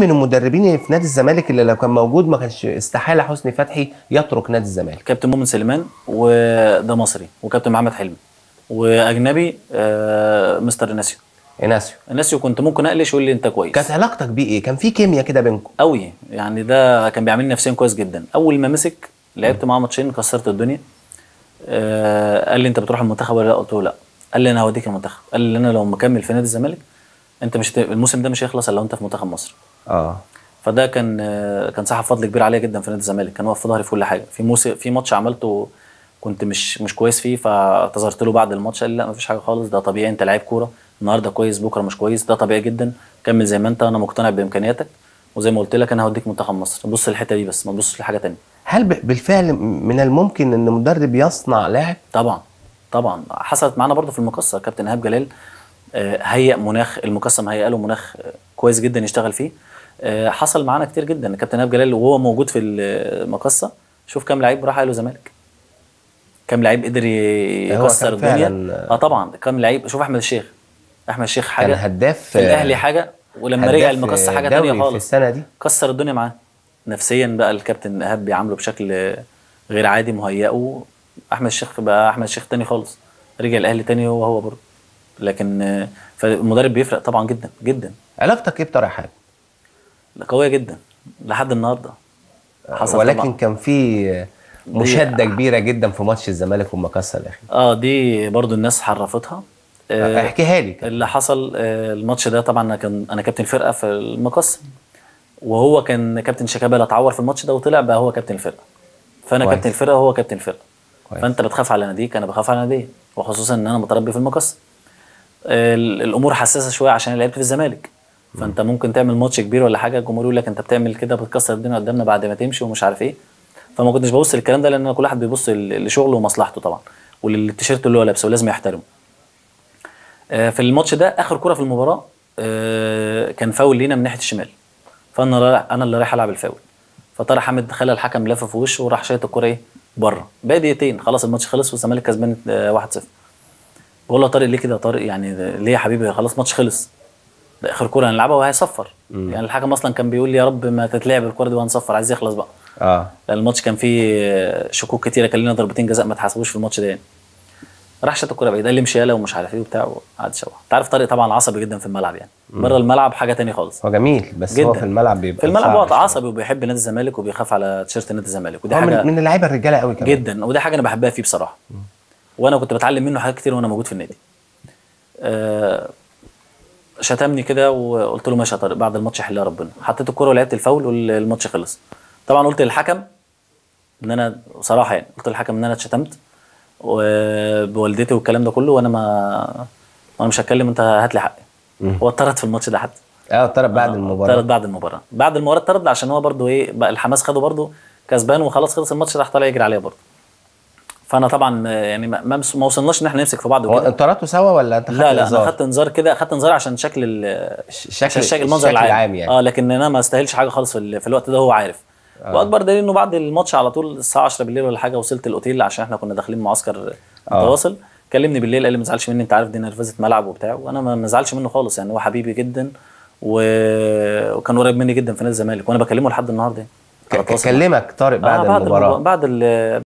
من المدربين اللي في نادي الزمالك اللي لو كان موجود ما كانش استحاله حسني فتحي يترك نادي الزمالك كابتن مؤمن سليمان وده مصري وكابتن محمد حلمي واجنبي آه مستر اناسيو اناسيو اناسيو كنت ممكن اقلش يقول لي انت كويس كانت علاقتك بيه ايه كان في كيمياء كده بينكم قوي يعني ده كان بيعملني نفسيا كويس جدا اول ما مسك لعبت معاه ماتشين كسرت الدنيا آه قال لي انت بتروح المنتخب ولا لا قلت له لا قال لي انا هوديك المنتخب قال لي انا لو مكمل في نادي الزمالك انت مش هت- الموسم ده مش هيخلص الا لو انت في منتخب مصر اه فده كان آه، كان صاحب فضل كبير عليا جدا في نادي الزمالك كان واقف في ظهري في كل حاجه في موسم في ماتش عملته كنت مش مش كويس فيه فاعتذرت له بعد الماتش قال لي لا مفيش حاجه خالص ده طبيعي انت لعيب كوره النهارده كويس بكره مش كويس ده طبيعي جدا كمل زي ما انت انا مقتنع بامكانياتك وزي ما قلت لك انا هوديك منتخب مصر بص الحته دي بس ما تبصش لحاجه تانية هل ب- بالفعل من الممكن ان مدرب يصنع لاعب طبعا طبعا حصلت معانا برضو في المقصه كابتن ايهاب جلال آه، هيئ مناخ المقصه مهيئ له مناخ آه، كويس جدا يشتغل فيه آه، حصل معانا كتير جدا كابتن ايهاب جلال وهو موجود في المقصه شوف كام لعيب راح له زمالك كام لعيب قدر ي- هو يكسر كان الدنيا فعلاً- اه طبعا كام لعيب شوف احمد الشيخ احمد الشيخ كان حاجه هداف في الاهلي حاجه ولما رجع هداف المقصه حاجه دوري تانية في خالص السنه دي كسر الدنيا معاه نفسيا بقى الكابتن ايهاب بيعامله بشكل غير عادي مهيئه احمد الشيخ بقى احمد الشيخ تاني خالص رجع الاهلي تاني هو هو برضه لكن آه، فالمدرب بيفرق طبعا جدا جدا علاقتك ايه بطارق حامد قويه جدا لحد النهارده حصل ولكن طبعاً. كان في مشاده كبيره جدا في ماتش الزمالك والمقصه الاخير اه دي برضو الناس حرفتها آه، احكيها لي كده. اللي حصل آه، الماتش ده طبعا انا كان انا كابتن فرقه في المقص وهو كان كابتن شيكابالا اتعور في الماتش ده وطلع بقى هو كابتن الفرقه فانا كويس. كابتن الفرقه وهو كابتن الفرقه كويس. فانت بتخاف على ناديك انا بخاف على ناديه وخصوصا ان انا متربي في المقص ال- الامور حساسه شويه عشان أنا لعبت في الزمالك فانت ممكن تعمل ماتش كبير ولا حاجه الجمهور يقول لك انت بتعمل كده بتكسر الدنيا قدامنا بعد ما تمشي ومش عارف ايه فما كنتش ببص للكلام ده لان أنا كل واحد بيبص ل- لشغله ومصلحته طبعا وللتيشيرت اللي هو لابسه ولازم يحترمه آه، في الماتش ده اخر كره في المباراه آه، كان فاول لينا من ناحيه الشمال فانا رايح انا اللي رايح العب الفاول فطارق حامد خلى الحكم لف في وشه وراح شايط الكره ايه بره باقي دقيقتين خلاص الماتش خلص والزمالك كسبان آه، 1-0 بقول له يا طارق ليه كده يا طارق يعني ده- ليه يا حبيبي خلاص الماتش خلص ده اخر كره هنلعبها وهيصفر يعني الحكم اصلا كان بيقول لي يا رب ما تتلعب الكره دي وهنصفر عايز يخلص بقى اه لان الماتش كان فيه آه، شكوك كتيره كان لنا ضربتين جزاء ما اتحسبوش في الماتش ده يعني راح شاط الكوره بعيد قال لي امشي يالا ومش عارف ايه وبتاع وقعد يشوح انت عارف طارق طبعا عصبي جدا في الملعب يعني بره الملعب حاجه تاني خالص هو جميل بس جدا هو في الملعب بيبقى في الملعب صعب هو شوية. عصبي وبيحب نادي الزمالك وبيخاف على تيشيرت نادي الزمالك ودي هو حاجه من, من اللعيبه الرجاله قوي كمان جدا ودي حاجه انا بحبها فيه بصراحه وانا كنت بتعلم منه حاجات كتير وانا موجود في النادي آه، شتمني كده وقلت له ماشي يا طارق بعد الماتش يحلها ربنا حطيت الكوره ولعبت الفاول والماتش خلص طبعا قلت للحكم ان انا صراحه يعني قلت للحكم ان انا اتشتمت وبوالدتي والكلام ده كله وانا ما انا مش هتكلم انت هات لي حقي هو اتطرد في الماتش ده حتى اه طرد بعد آه، المباراه اتطرد بعد المباراه بعد المباراه اتطرد عشان هو برضو ايه بقى الحماس خده برضو كسبان وخلاص خلص الماتش راح طالع يجري عليا برضو فانا طبعا آه، يعني ما, ما ما وصلناش ان احنا نمسك في بعض هو وكده انطردتوا سوا ولا انت خدت لا لا انا إنذار؟ خدت انذار كده خدت انذار عشان شكل ال شكل عشان شكل المنظر الشكل العام, العام يعني اه لكن انا ما استاهلش حاجه خالص في, ال- في الوقت ده هو عارف آه. واكبر دليل انه بعد الماتش على طول الساعه 10 بالليل ولا حاجه وصلت الاوتيل عشان احنا كنا داخلين معسكر آه. متواصل كلمني بالليل قال لي ما تزعلش مني انت عارف دي نرفزه ملعب وبتاع وانا ما ما زعلش منه خالص يعني هو حبيبي جدا و... وكان قريب مني جدا في نادي الزمالك وانا بكلمه لحد النهارده يعني. على ك- تواصل. كلمك طارق بعد آه بعد المباراه بعد ال-